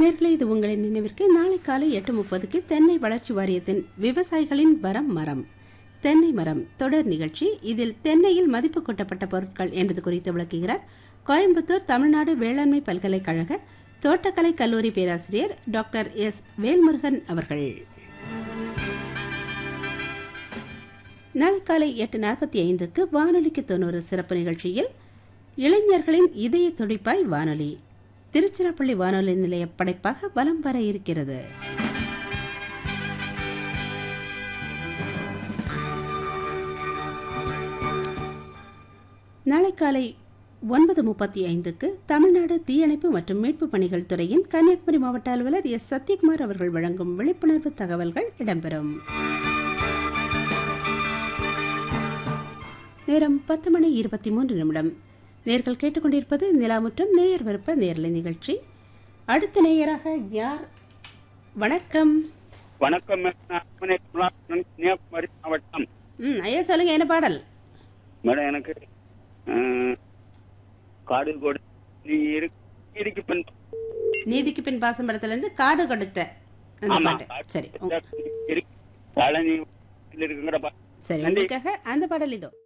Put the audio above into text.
நேர்களே இது உங்களின் நினைவிற்கு நாளை காலை எட்டு முப்பதுக்கு தென்னை வளர்ச்சி வாரியத்தின் விவசாயிகளின் வரம் மரம் தென்னை மரம் தொடர் நிகழ்ச்சி இதில் தென்னையில் மதிப்பு கூட்டப்பட்ட பொருட்கள் என்பது குறித்து விளக்குகிறார் கோயம்புத்தூர் தமிழ்நாடு வேளாண்மை பல்கலைக்கழக தோட்டக்கலை கல்லூரி பேராசிரியர் டாக்டர் எஸ் வேல்முருகன் அவர்கள் நாளை காலை எட்டு நாற்பத்தி ஐந்துக்கு வானொலிக்கு தொண்ணூறு சிறப்பு நிகழ்ச்சியில் இளைஞர்களின் இதய துடிப்பாய் வானொலி திருச்சிராப்பள்ளி வானொலி நிலைய படைப்பாக வலம் வர இருக்கிறது நாளை காலை ஒன்பது முப்பத்தி ஐந்துக்கு தமிழ்நாடு தீயணைப்பு மற்றும் மீட்பு பணிகள் துறையின் கன்னியாகுமரி மாவட்ட அலுவலர் எஸ் சத்யகுமார் அவர்கள் வழங்கும் விழிப்புணர்வு தகவல்கள் இடம்பெறும் நேரம் பத்து மணி இருபத்தி மூன்று நிமிடம் நேர்கள் கேட்டுக்கொண்டிருப்பது நிலாமுற்றம் நேயர் விருப்ப நேரலை நிகழ்ச்சி அடுத்த நேயராக யார் வணக்கம் வணக்கம் மேடம். நான் அரண்மனை கமலாசனன், கன்னியாகுமரி மாவட்டம் ம் ஐயா சொல்லுங்க என்ன பாடல் மேடம் எனக்கு அஹ், காடு கொடு நீ இரு- இருக்கு பெண் நீதிக்கு பின் பாசம் படத்துல இருந்து காடு கொடுத்த அந்த ஆமா. பாட்டு சரி உங்க- இருக்கு. பழனி இருக்குங்கிற பா- சரி நன்றி. உங்களுக்காக அந்த பாடல் இதோ